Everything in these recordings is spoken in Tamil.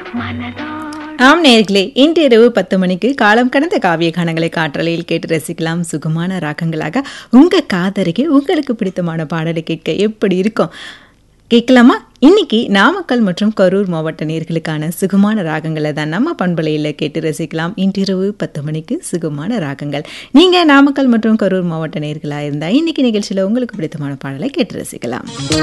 ஆம் நேர்களே இன்று இரவு பத்து மணிக்கு காலம் கடந்த காவிய கானங்களை காற்றலையில் கேட்டு ரசிக்கலாம் சுகமான ராகங்களாக உங்க காதருகே உங்களுக்கு பிடித்தமான பாடலை கேட்க எப்படி இருக்கும் கேட்கலாமா இன்னைக்கு நாமக்கல் மற்றும் கரூர் மாவட்ட நேர்களுக்கான சுகமான ராகங்களை தான் நம்ம பண்பலையில் கேட்டு ரசிக்கலாம் இன்றிரவு பத்து மணிக்கு சுகமான ராகங்கள் நீங்க நாமக்கல் மற்றும் கரூர் மாவட்ட நேர்களாக இருந்தா இன்னைக்கு நிகழ்ச்சியில் உங்களுக்கு பிடித்தமான பாடலை கேட்டு ரசிக்கலாம்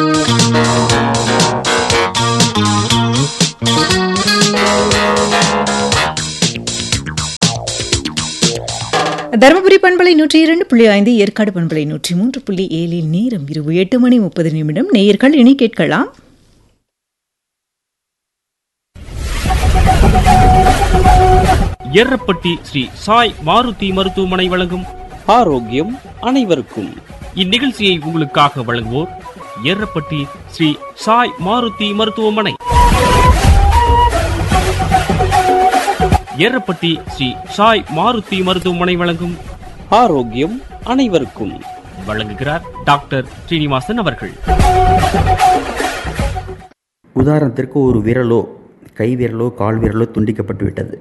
தருமபுரி பண்பலை நூற்றி இரண்டு புள்ளி ஐந்து ஏற்காடு பண்பலை நூற்றி மூன்று புள்ளி ஏழில் நேரம் இரவு எட்டு மணி முப்பது நிமிடம் நேயர்கள் இனி கேட்கலாம் எர்ரப்பட்டி ஸ்ரீ சாய் மாருதி மருத்துவமனை வழங்கும் ஆரோக்கியம் அனைவருக்கும் இந்நிகழ்ச்சியை உங்களுக்காக வழங்குவோர் எர்ரப்பட்டி ஸ்ரீ சாய் மாருதி மருத்துவமனை எர்ரப்பட்டி ஸ்ரீ சாய் மாருதி மருத்துவமனை வழங்கும் ஆரோக்கியம் அனைவருக்கும் வழங்குகிறார் டாக்டர் ஸ்ரீனிவாசன் அவர்கள் உதாரணத்திற்கு ஒரு விரலோ கை விரலோ கால் விரலோ துண்டிக்கப்பட்டு விட்டது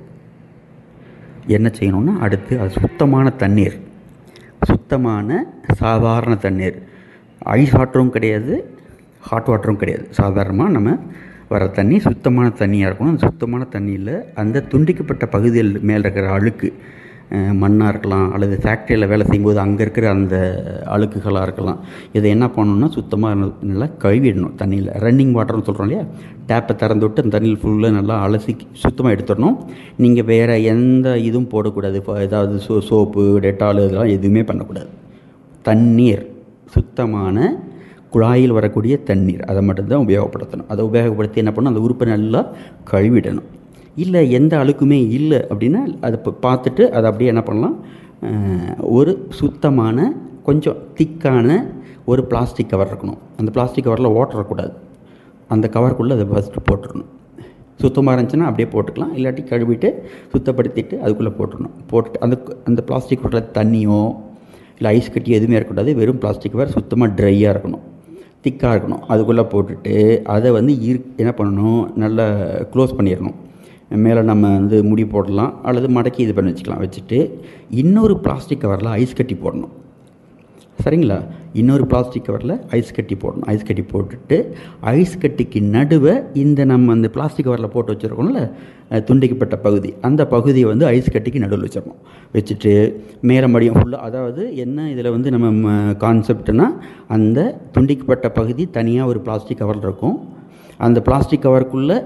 என்ன செய்யணும்னா அடுத்து அது சுத்தமான தண்ணீர் சுத்தமான சாதாரண தண்ணீர் ஐஸ் வாட்டரும் கிடையாது ஹாட் வாட்டரும் கிடையாது சாதாரணமாக நம்ம வர தண்ணி சுத்தமான தண்ணியாக இருக்கணும் அந்த சுத்தமான தண்ணியில் அந்த துண்டிக்கப்பட்ட பகுதியில் மேலே இருக்கிற அழுக்கு மண்ணாக இருக்கலாம் அல்லது ஃபேக்ட்ரியில் வேலை செய்யும்போது அங்கே இருக்கிற அந்த அழுக்குகளாக இருக்கலாம் இதை என்ன பண்ணணும்னா சுத்தமாக நல்லா கழுவிடணும் தண்ணியில் ரன்னிங் வாட்டர்னு சொல்கிறோம் இல்லையா டேப்பை திறந்து விட்டு அந்த தண்ணியில் ஃபுல்லாக நல்லா அலசி சுத்தமாக எடுத்துடணும் நீங்கள் வேறு எந்த இதுவும் போடக்கூடாது இப்போ ஏதாவது சோ சோப்பு டெட்டால் இதெல்லாம் எதுவுமே பண்ணக்கூடாது தண்ணீர் சுத்தமான குழாயில் வரக்கூடிய தண்ணீர் அதை மட்டும்தான் உபயோகப்படுத்தணும் அதை உபயோகப்படுத்தி என்ன பண்ணணும் அந்த உறுப்பை நல்லா கழுவிடணும் இல்லை எந்த அழுக்குமே இல்லை அப்படின்னா அதை இப்போ பார்த்துட்டு அதை அப்படியே என்ன பண்ணலாம் ஒரு சுத்தமான கொஞ்சம் திக்கான ஒரு பிளாஸ்டிக் கவர் இருக்கணும் அந்த பிளாஸ்டிக் கவரில் ஓட்டர் இருக்கக்கூடாது அந்த கவருக்குள்ளே அதை ஃபஸ்ட்டு போட்டுடணும் சுத்தமாக இருந்துச்சுன்னா அப்படியே போட்டுக்கலாம் இல்லாட்டி கழுவிட்டு சுத்தப்படுத்திட்டு அதுக்குள்ளே போட்டுடணும் போட்டுட்டு அந்த அந்த பிளாஸ்டிக் கவரில் தண்ணியோ இல்லை ஐஸ் கட்டி எதுவுமே இருக்கக்கூடாது வெறும் பிளாஸ்டிக் கவர் சுத்தமாக ட்ரையாக இருக்கணும் திக்காக இருக்கணும் அதுக்குள்ளே போட்டுட்டு அதை வந்து இரு என்ன பண்ணணும் நல்லா க்ளோஸ் பண்ணிடணும் மேலே நம்ம வந்து முடி போடலாம் அல்லது மடக்கி இது பண்ணி வச்சுக்கலாம் வச்சுட்டு இன்னொரு பிளாஸ்டிக் கவரில் ஐஸ் கட்டி போடணும் சரிங்களா இன்னொரு பிளாஸ்டிக் கவரில் ஐஸ் கட்டி போடணும் ஐஸ் கட்டி போட்டுட்டு ஐஸ் கட்டிக்கு நடுவே இந்த நம்ம அந்த பிளாஸ்டிக் கவரில் போட்டு வச்சுருக்கோம்ல துண்டிக்கப்பட்ட பகுதி அந்த பகுதியை வந்து ஐஸ் கட்டிக்கு நடுவில் வச்சிடணும் வச்சுட்டு மேலே மடியும் ஃபுல்லாக அதாவது என்ன இதில் வந்து நம்ம கான்செப்ட்னா அந்த துண்டிக்கப்பட்ட பகுதி தனியாக ஒரு பிளாஸ்டிக் கவரில் இருக்கும் அந்த பிளாஸ்டிக் கவருக்குள்ளே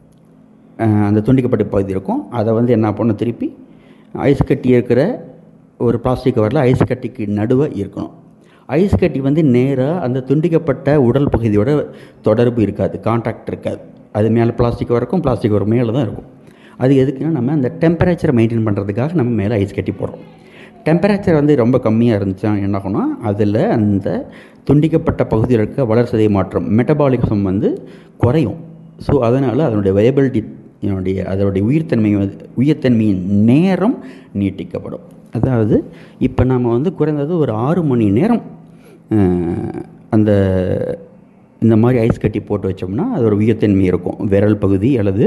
அந்த துண்டிக்கப்பட்ட பகுதி இருக்கும் அதை வந்து என்ன பண்ணணும் திருப்பி ஐஸ் கட்டி இருக்கிற ஒரு பிளாஸ்டிக் கவரில் ஐஸ் கட்டிக்கு நடுவே இருக்கணும் ஐஸ் கட்டி வந்து நேராக அந்த துண்டிக்கப்பட்ட உடல் பகுதியோட தொடர்பு இருக்காது கான்டாக்ட் இருக்காது அது மேலே பிளாஸ்டிக் இருக்கும் பிளாஸ்டிக் கவர் மேலே தான் இருக்கும் அது எதுக்குன்னா நம்ம அந்த டெம்பரேச்சரை மெயின்டைன் பண்ணுறதுக்காக நம்ம மேலே ஐஸ் கட்டி போடுறோம் டெம்பரேச்சர் வந்து ரொம்ப கம்மியாக இருந்துச்சா என்ன ஆகும்னா அதில் அந்த துண்டிக்கப்பட்ட பகுதியில் இருக்க வளர்ச்சிதை மாற்றம் மெட்டபாலிசம் வந்து குறையும் ஸோ அதனால் அதனுடைய வயபிலிட்டி என்னுடைய அதனுடைய உயிர்த்தன்மை உயிர்த்தன்மையின் நேரம் நீட்டிக்கப்படும் அதாவது இப்போ நாம் வந்து குறைந்தது ஒரு ஆறு மணி நேரம் அந்த இந்த மாதிரி ஐஸ் கட்டி போட்டு வச்சோம்னா அதோட உயிர்த்தன்மை இருக்கும் விரல் பகுதி அல்லது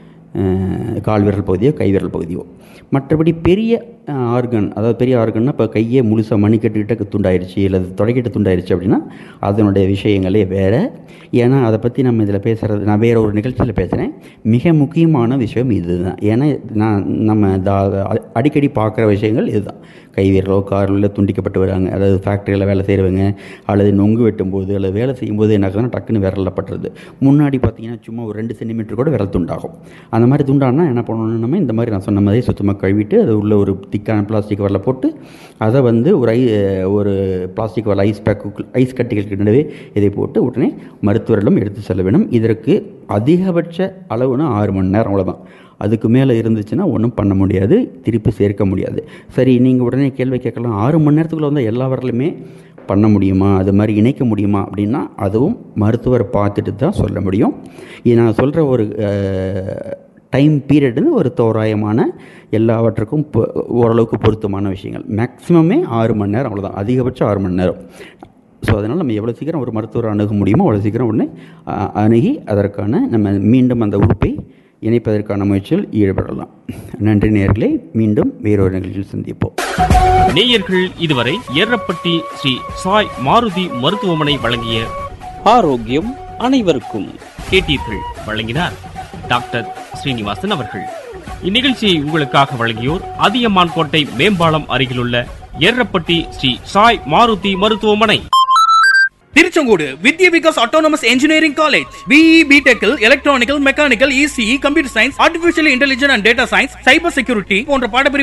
கால் விரல் பகுதியோ கை விரல் பகுதியோ மற்றபடி பெரிய ஆர்கன் அதாவது பெரிய ஆர்கன்னா இப்போ கையே முழுசாக மணிக்கட்டுக்கிட்ட துண்டாயிருச்சு அல்லது தொடைக்கிட்ட துண்டாயிருச்சு அப்படின்னா அதனுடைய விஷயங்களே வேறு ஏன்னா அதை பற்றி நம்ம இதில் பேசுகிறது நான் வேறு ஒரு நிகழ்ச்சியில் பேசுகிறேன் மிக முக்கியமான விஷயம் இதுதான் ஏன்னா நான் நம்ம தா அடிக்கடி பார்க்குற விஷயங்கள் இதுதான் கை வீரலோ காரில் துண்டிக்கப்பட்டு வராங்க அதாவது ஃபேக்ட்ரியில் வேலை செய்கிறவங்க அல்லது நொங்கு வெட்டும்போது அல்லது வேலை செய்யும்போது என்ன ஆகுதுன்னா டக்குன்னு விரலில் பட்டுறது முன்னாடி பார்த்தீங்கன்னா சும்மா ஒரு ரெண்டு சென்டிமீட்டர் கூட விரல் துண்டாகும் அந்த மாதிரி துண்டானா என்ன பண்ணணும் நம்ம இந்த மாதிரி நான் சொன்ன மாதிரி சுத்தமாக கழுவிட்டு அது உள்ள ஒரு திக்கான பிளாஸ்டிக் கவரில் போட்டு அதை வந்து ஒரு ஐ ஒரு பிளாஸ்டிக் கவரில் ஐஸ் பேக்கு ஐஸ் கட்டிகளுக்கு நடுவே இதை போட்டு உடனே மருத்துவரிடம் எடுத்து செல்ல வேணும் இதற்கு அதிகபட்ச அளவுனா ஆறு மணி நேரம் அவ்வளோதான் அதுக்கு மேலே இருந்துச்சுன்னா ஒன்றும் பண்ண முடியாது திருப்பி சேர்க்க முடியாது சரி நீங்கள் உடனே கேள்வி கேட்கலாம் ஆறு மணி நேரத்துக்குள்ளே வந்து எல்லா வரலுமே பண்ண முடியுமா அது மாதிரி இணைக்க முடியுமா அப்படின்னா அதுவும் மருத்துவர் பார்த்துட்டு தான் சொல்ல முடியும் இது நான் சொல்கிற ஒரு டைம் பீரியடுன்னு ஒரு தோராயமான எல்லாவற்றுக்கும் ஓரளவுக்கு பொருத்தமான விஷயங்கள் மேக்ஸிமமே ஆறு மணி நேரம் அவ்வளோதான் அதிகபட்சம் ஆறு மணி நேரம் ஸோ அதனால் நம்ம எவ்வளோ சீக்கிரம் ஒரு மருத்துவரை அணுக முடியுமோ அவ்வளோ சீக்கிரம் உடனே அணுகி அதற்கான நம்ம மீண்டும் அந்த உறுப்பை இணைப்பதற்கான முயற்சியில் ஈடுபடலாம் நன்றி நேர்களே மீண்டும் வேறொரு நிகழ்ச்சியில் சந்திப்போம் நேயர்கள் இதுவரை ஏரப்பட்டி ஸ்ரீ சாய் மாருதி மருத்துவமனை வழங்கிய ஆரோக்கியம் அனைவருக்கும் கேட்டீர்கள் வழங்கினார் டாக்டர் ஸ்ரீனிவாசன் அவர்கள் இந்நிகழ்ச்சியை உங்களுக்காக வழங்கியோர் அதியமான் கோட்டை மேம்பாலம் அருகிலுள்ள ஏரப்பட்டி ஸ்ரீ சாய் மாருதி மருத்துவமனை Tiruchengode Vidya Vikas autonomous engineering college BE பிடெக்கில் electrical mechanical ECE computer science artificial intelligence and data science cyber security போன்ற பாடப்பிரிவு